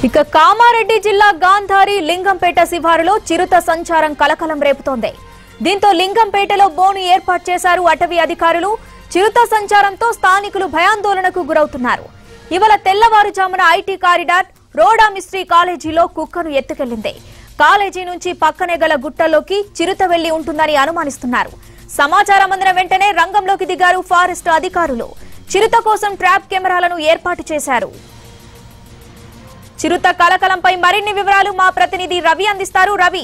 ఇక కామారెడ్డి జిల్లా గాంధారి లింగంపేట శివారులో చిరుత సంచారం కలకలం రేపుతోంది దీంతో లింగంపేటలో బోను ఏర్పాటు చేశారు అటవీ అధికారులు చిరుత సంచారంతో స్థానికులు భయాందోళనకు గురవుతున్నారు ఇవాళ తెల్లవారుజామున ఐటీ కారిడార్ రోడా మిస్ట్రీ కాలేజీలో కుక్కను ఎత్తుకెళ్లింది కాలేజీ నుంచి పక్కనే గల గుట్టలోకి చిరుత వెళ్లి ఉంటుందని అనుమానిస్తున్నారు సమాచారం అందిన వెంటనే రంగంలోకి దిగారు ఫారెస్ట్ అధికారులు చిరుత కోసం ట్రాప్ కెమెరాలను ఏర్పాటు చేశారు చిరుత కలకలంపై మరిన్ని వివరాలు మా ప్రతినిధి రవి అందిస్తారు రవి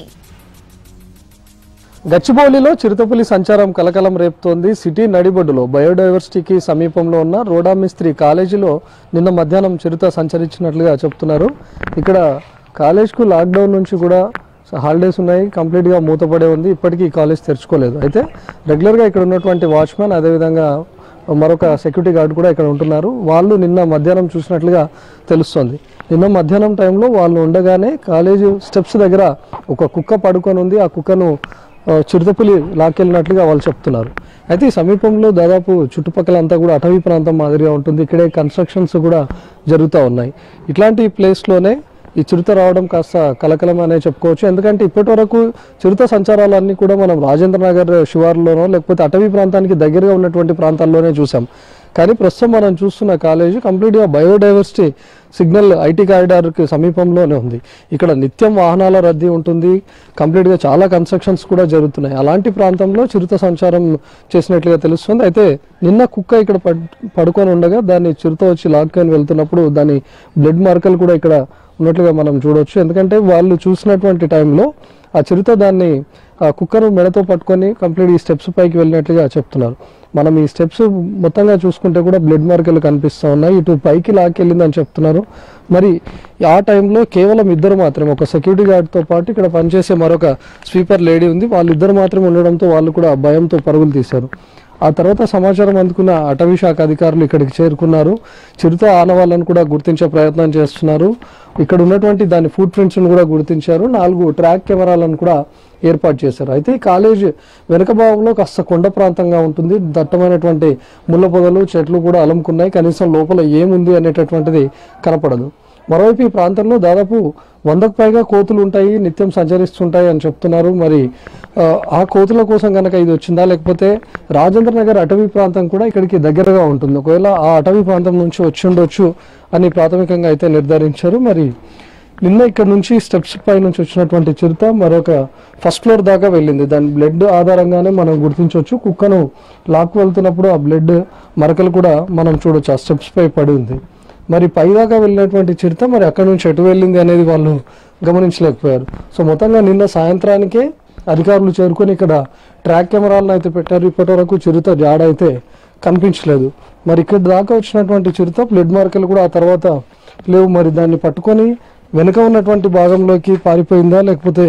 గచ్చిబౌలిలో చిరుతపులి సంచారం కలకలం రేపుతోంది సిటీ నడిబొడ్డులో బయోడైవర్సిటీకి సమీపంలో ఉన్న రోడా మిస్త్రి కాలేజీలో నిన్న మధ్యాహ్నం చిరుత సంచరించినట్లుగా చెప్తున్నారు ఇక్కడ కాలేజ్కు లాక్డౌన్ నుంచి కూడా హాలిడేస్ ఉన్నాయి కంప్లీట్గా మూతపడే ఉంది ఇప్పటికీ ఈ కాలేజ్ తెరుచుకోలేదు అయితే రెగ్యులర్గా ఇక్కడ ఉన్నటువంటి వాచ్మెన్ అదేవిధంగా మరొక సెక్యూరిటీ గార్డ్ కూడా ఇక్కడ ఉంటున్నారు వాళ్ళు నిన్న మధ్యాహ్నం చూసినట్లుగా తెలుస్తోంది నిన్న మధ్యాహ్నం టైంలో వాళ్ళు ఉండగానే కాలేజీ స్టెప్స్ దగ్గర ఒక కుక్క పడుకొని ఉంది ఆ కుక్కను ఆ, చిరుతపులి లాక్కెళ్ళినట్లుగా వాళ్ళు చెప్తున్నారు అయితే ఈ సమీపంలో దాదాపు చుట్టుపక్కల అంతా కూడా అటవీ ప్రాంతం మాదిరిగా ఉంటుంది ఇక్కడే కన్స్ట్రక్షన్స్ కూడా జరుగుతూ ఉన్నాయి ఇట్లాంటి ప్లేస్లోనే ఈ చిరుత రావడం కాస్త కలకలం అనే చెప్పుకోవచ్చు ఎందుకంటే ఇప్పటి వరకు చిరుత సంచారాలన్నీ కూడా మనం రాజేంద్ర నగర్ శివారులోనో లేకపోతే అటవీ ప్రాంతానికి దగ్గరగా ఉన్నటువంటి ప్రాంతాల్లోనే చూసాం కానీ ప్రస్తుతం మనం చూస్తున్న కాలేజీ కంప్లీట్గా బయోడైవర్సిటీ సిగ్నల్ ఐటీ కారిడార్కి సమీపంలోనే ఉంది ఇక్కడ నిత్యం వాహనాల రద్దీ ఉంటుంది కంప్లీట్గా చాలా కన్స్ట్రక్షన్స్ కూడా జరుగుతున్నాయి అలాంటి ప్రాంతంలో చిరుత సంచారం చేసినట్లుగా తెలుస్తుంది అయితే నిన్న కుక్క ఇక్కడ పడ్- పడుకొని ఉండగా దాన్ని చిరుత వచ్చి లాక్కొని వెళ్తున్నప్పుడు దాని బ్లడ్ మార్కలు కూడా ఇక్కడ ఉన్నట్లుగా మనం చూడొచ్చు ఎందుకంటే వాళ్ళు చూసినటువంటి టైంలో ఆ చిరుత దాన్ని ఆ కుక్కను మెడతో పట్టుకొని కంప్లీట్ ఈ స్టెప్స్ పైకి వెళ్ళినట్లుగా చెప్తున్నారు మనం ఈ స్టెప్స్ మొత్తంగా చూసుకుంటే కూడా బ్లడ్ మార్కులు కనిపిస్తూ ఉన్నాయి ఇటు పైకి లాక్కెళ్ళిందని చెప్తున్నారు మరి ఆ టైంలో కేవలం ఇద్దరు మాత్రమే ఒక సెక్యూరిటీ గార్డ్తో పాటు ఇక్కడ పనిచేసే మరొక స్వీపర్ లేడీ ఉంది వాళ్ళిద్దరు మాత్రమే ఉండడంతో వాళ్ళు కూడా భయంతో పరుగులు తీశారు ఆ తర్వాత సమాచారం అందుకున్న అటవీ శాఖ అధికారులు ఇక్కడికి చేరుకున్నారు చిరుత ఆనవాళ్ళను కూడా గుర్తించే ప్రయత్నం చేస్తున్నారు ఇక్కడ ఉన్నటువంటి దాని ఫుట్ ప్రింట్స్ను కూడా గుర్తించారు నాలుగు ట్రాక్ కెమెరాలను కూడా ఏర్పాటు చేశారు అయితే ఈ కాలేజ్ వెనుక భాగంలో కాస్త కొండ ప్రాంతంగా ఉంటుంది దట్టమైనటువంటి ముళ్ళ పొదలు చెట్లు కూడా అలుముకున్నాయి కనీసం లోపల ఏముంది అనేటటువంటిది కనపడదు మరోవైపు ఈ ప్రాంతంలో దాదాపు వందకు పైగా కోతులు ఉంటాయి నిత్యం సంచరిస్తుంటాయి అని చెప్తున్నారు మరి ఆ, ఆ కోతుల కోసం కనుక ఇది వచ్చిందా లేకపోతే రాజేంద్ర నగర్ అటవీ ప్రాంతం కూడా ఇక్కడికి దగ్గరగా ఉంటుంది ఒకవేళ ఆ అటవీ ప్రాంతం నుంచి వచ్చి ఉండొచ్చు అని ప్రాథమికంగా అయితే నిర్ధారించారు మరి నిన్న ఇక్కడ నుంచి స్టెప్స్ పై నుంచి వచ్చినటువంటి చిరుత మరొక ఫస్ట్ ఫ్లోర్ దాకా వెళ్ళింది దాని బ్లడ్ ఆధారంగానే మనం గుర్తించవచ్చు కుక్కను లాక్ వెళ్తున్నప్పుడు ఆ బ్లడ్ మరకలు కూడా మనం చూడొచ్చు ఆ స్టెప్స్ పై పడి ఉంది మరి పైదాకా వెళ్ళినటువంటి చిరుత మరి అక్కడ నుంచి ఎటు వెళ్ళింది అనేది వాళ్ళు గమనించలేకపోయారు సో మొత్తంగా నిన్న సాయంత్రానికే అధికారులు చేరుకొని ఇక్కడ ట్రాక్ కెమెరాలను అయితే పెట్టారు ఇప్పటి వరకు చిరుత జాడ అయితే కనిపించలేదు మరి ఇక్కడ దాకా వచ్చినటువంటి చిరుత బ్లడ్ మార్కులు కూడా ఆ తర్వాత లేవు మరి దాన్ని పట్టుకొని వెనుక ఉన్నటువంటి భాగంలోకి పారిపోయిందా లేకపోతే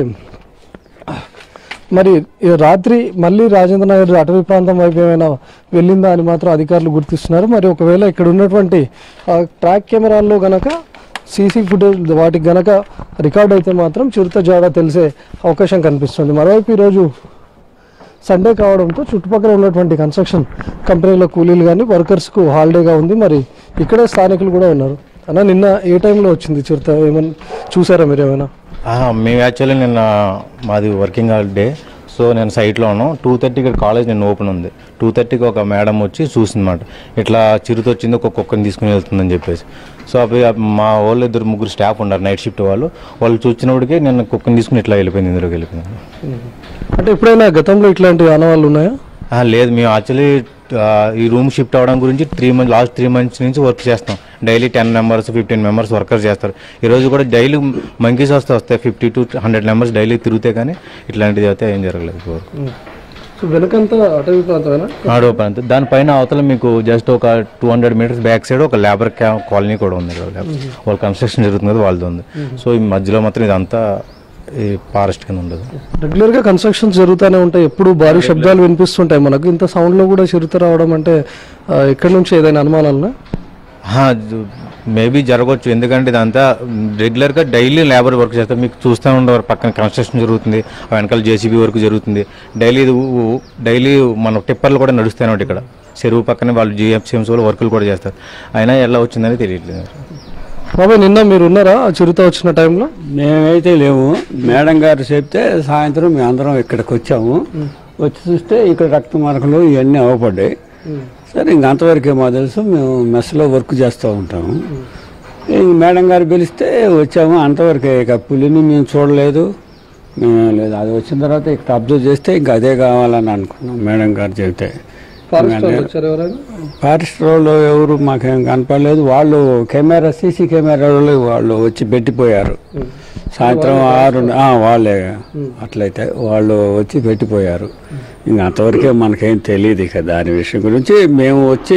మరి ఈ రాత్రి మళ్ళీ రాజేంద్ర నగర్ అటవీ ప్రాంతం వైపు ఏమైనా వెళ్ళిందా అని మాత్రం అధికారులు గుర్తిస్తున్నారు మరి ఒకవేళ ఇక్కడ ఉన్నటువంటి ఆ, ట్రాక్ కెమెరాల్లో గనక సీసీ ఫుటేజ్ వాటికి గనక రికార్డ్ అయితే మాత్రం చిరుత జాడ తెలిసే అవకాశం కనిపిస్తుంది మరోవైపు ఈరోజు సండే కావడంతో చుట్టుపక్కల ఉన్నటువంటి కన్స్ట్రక్షన్ కంపెనీల కూలీలు కానీ వర్కర్స్కు హాలిడేగా ఉంది మరి ఇక్కడే స్థానికులు కూడా ఉన్నారు అన్న నిన్న ఏ టైంలో వచ్చింది చిరుత ఏమన్నా చూసారా మీరు ఏమైనా ఆహా, మేము యాక్చువల్లీ నిన్న మాది వర్కింగ్ డే సో నేను సైట్లో ఉన్నాం టూ థర్టీకి కాలేజ్ నేను ఓపెన్ ఉంది టూ థర్టీకి ఒక మేడం వచ్చి చూసిందన్నమాట ఇట్లా చిరుత వచ్చింది ఒక కుక్కని తీసుకుని వెళ్తుందని చెప్పేసి సో అప్పుడు మా వాళ్ళు ఇద్దరు ముగ్గురు స్టాఫ్ ఉన్నారు నైట్ షిఫ్ట్ వాళ్ళు వాళ్ళు చూసినప్పటికీ నేను కుక్కని తీసుకుని ఇట్లా వెళ్ళిపోయింది ఇందులోకి వెళ్ళిపోయింది అంటే ఎప్పుడైనా గతంలో ఇట్లాంటి ఆనవాళ్ళు ఉన్నాయా ఆ, లేదు మేము యాక్చువల్లీ ఈ రూమ్ షిఫ్ట్ అవ్వడం గురించి three month last three months నుంచి వర్క్ చేస్తాం daily ten members fifteen members workers చేస్తారు ఈ రోజు కూడా డైలీ మంకీస్ వస్తే వస్తాయి fifty to hundred members daily తిరిగితే కానీ ఇట్లాంటిది అయితే ఏం జరగలేదు ఇప్పటివరకు. సో వెనకంతా అటవీ ప్రాంతమేనా ఆడో ప్రాంతం దానిపైన అవతల మీకు జస్ట్ ఒక two hundred metres back side ఒక లేబర్ కాలనీ కూడా ఉంది ఇక్కడ. వాళ్ళ కన్స్ట్రక్షన్ జరుగుతుంది కదా వాళ్ళది ఉంది సో ఈ మధ్యలో మాత్రం ఇదంతా ఈ ఫారెస్ట్ కింద ఉండదు రెగ్యులర్ గా కన్స్ట్రక్షన్స్ జరుగుతూనే ఉంటాయి ఎప్పుడు భారీ శబ్దాలు వినిపిస్తుంటాయి మనకు ఇంత సౌండ్ లో కూడా చిరుత రావడం అంటే ఆ, ఎక్కడి నుంచి ఏదైనా అనుమానాలనా మేబీ జరగవచ్చు ఎందుకంటే ఇదంతా రెగ్యులర్గా డైలీ లేబర్ వర్క్ చేస్తారు మీకు చూస్తూ ఉండేవారు పక్కన కన్స్ట్రక్షన్ జరుగుతుంది ఆ వెనకాల జేసీబీ వర్క్ జరుగుతుంది డైలీ ఇది ఊ- డైలీ మన టిప్పర్లు కూడా నడుస్తూనే ఉంటాయి ఇక్కడ చెరువు పక్కనే వాళ్ళు జిఎఫ్సిఎంస్ వాళ్ళు వర్కులు కూడా చేస్తారు అయినా ఎలా వచ్చిందని తెలియట్లేదు బాబాయ్ నిన్న మీరు ఉన్నారా ఆ చిరుత వచ్చిన టైంలో మేమైతే లేవు మేడం గారు చెప్తే సాయంత్రం మేము అందరం ఇక్కడికి వచ్చాము వచ్చి చూస్తే ఇక్కడ రక్త మార్కులు ఇవన్నీ అవ్వబడ్డాయి సరే ఇంక అంతవరకే మా తెలుసు మేము మెస్లో వర్క్ చేస్తూ ఉంటాము ఇంక మేడం గారు పిలిస్తే వచ్చాము అంతవరకే ఇక పులిని మేము చూడలేదు మేము లేదు అది వచ్చిన తర్వాత ఇక్కడ అబ్జర్వ్ చేస్తే ఇంకా అదే కావాలని అనుకున్నాం మేడం గారు చెబితే ఫారెస్ట్ వాళ్ళు వచ్చారు ఎవరైనా ఫారెస్ట్ వాళ్ళు ఎవరు మాకేం కనపడలేదు వాళ్ళు కెమెరా సీసీ కెమెరా వాళ్ళు వాళ్ళు వచ్చి పెట్టిపోయారు సాయంత్రం ఆరు ఆ, వాళ్ళే అట్లయితే వాళ్ళు వచ్చి పెట్టిపోయారు ఇంకా అంతవరకే మనకేం తెలియదు ఇక దాని విషయం గురించి మేము వచ్చి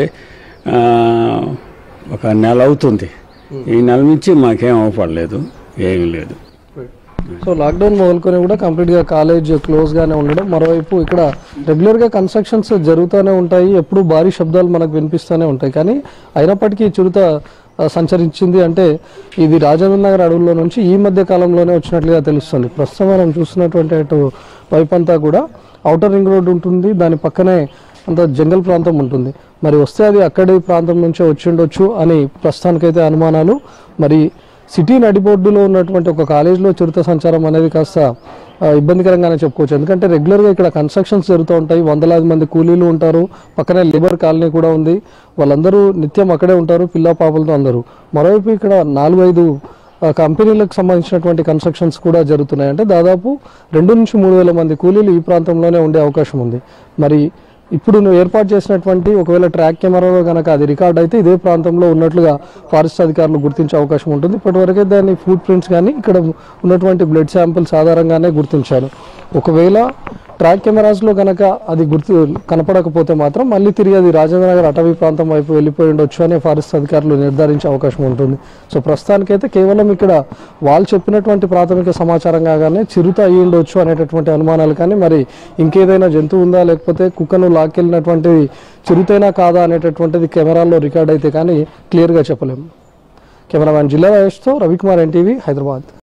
ఆ, ఒక నెల అవుతుంది ఈ నెల నుంచి మాకేం అవపడలేదు ఏమీ లేదు సో లాక్డౌన్ మొదలుకొని కూడా కంప్లీట్గా కాలేజ్ క్లోజ్గానే ఉండడం మరోవైపు ఇక్కడ రెగ్యులర్గా కన్స్ట్రక్షన్స్ జరుగుతూనే ఉంటాయి ఎప్పుడు భారీ శబ్దాలు మనకు వినిపిస్తూనే ఉంటాయి కానీ అయినప్పటికీ చిరుత ఆ, సంచరించింది అంటే ఇది రాజేంద్ర నగర్ అడవుల్లో నుంచి ఈ మధ్య కాలంలోనే వచ్చినట్లుగా తెలుస్తుంది ప్రస్తుతం మనం చూస్తున్నటువంటి అటు వైపు అంతా కూడా అవుటర్ రింగ్ రోడ్ ఉంటుంది దాని పక్కనే అంత జంగల్ ప్రాంతం ఉంటుంది మరి వస్తే అది అక్కడి ప్రాంతం నుంచే వచ్చి ఉండొచ్చు అని ప్రస్తుతానికైతే అనుమానాలు మరి సిటీ నడిబొడ్డులో ఉన్నటువంటి ఒక కాలేజీలో చిరుత సంచారం అనేది కాస్త ఆ, ఇబ్బందికరంగానే చెప్పుకోవచ్చు ఎందుకంటే రెగ్యులర్గా ఇక్కడ కన్స్ట్రక్షన్స్ జరుగుతూ ఉంటాయి వందలాది మంది కూలీలు ఉంటారు పక్కనే లేబర్ కాలనీ కూడా ఉంది వాళ్ళందరూ నిత్యం అక్కడే ఉంటారు పిల్ల పాపలతో అందరూ మరోవైపు ఇక్కడ నాలుగు ఐదు ఆ, కంపెనీలకు సంబంధించినటువంటి కన్స్ట్రక్షన్స్ కూడా జరుగుతున్నాయి అంటే దాదాపు రెండు నుంచి మూడు వేల మంది కూలీలు ఈ ప్రాంతంలోనే ఉండే అవకాశం ఉంది మరి ఇప్పుడు నువ్వు ఏర్పాటు చేసినటువంటి ఒకవేళ ట్రాక్ కెమెరాలో కనుక అది రికార్డ్ అయితే ఇదే ప్రాంతంలో ఉన్నట్లుగా ఫారెస్ట్ అధికారులు గుర్తించే అవకాశం ఉంటుంది ఇప్పటివరకే దాని ఫుడ్ ప్రింట్స్ కానీ ఇక్కడ ఉన్నటువంటి బ్లడ్ శాంపిల్స్ ఆధారంగానే గుర్తించారు ఒకవేళ ట్రాక్ కెమెరాస్లో కనుక అది గుర్తు కనపడకపోతే మాత్రం మళ్ళీ తిరిగి అది రాజేంద్ర నగర్ అటవీ ప్రాంతం వైపు వెళ్ళిపోయి ఉండొచ్చు అని ఫారెస్ట్ అధికారులు నిర్ధారించే అవకాశం ఉంటుంది సో ప్రస్తుతానికైతే కేవలం ఇక్కడ వాళ్ళు చెప్పినటువంటి ప్రాథమిక సమాచారం కాగానే చిరుత అయ్యి ఉండొచ్చు అనేటటువంటి అనుమానాలు కానీ మరి ఇంకేదైనా జంతువు ఉందా లేకపోతే కుక్కను లాక్కెళ్ళినటువంటి చిరుతైనా కాదా అనేటటువంటిది కెమెరాల్లో రికార్డ్ అయితే కానీ క్లియర్గా చెప్పలేము కెమెరామ్యాన్ జిల్లా వయస్తో రవికుమార్ ఎన్టీవీ హైదరాబాద్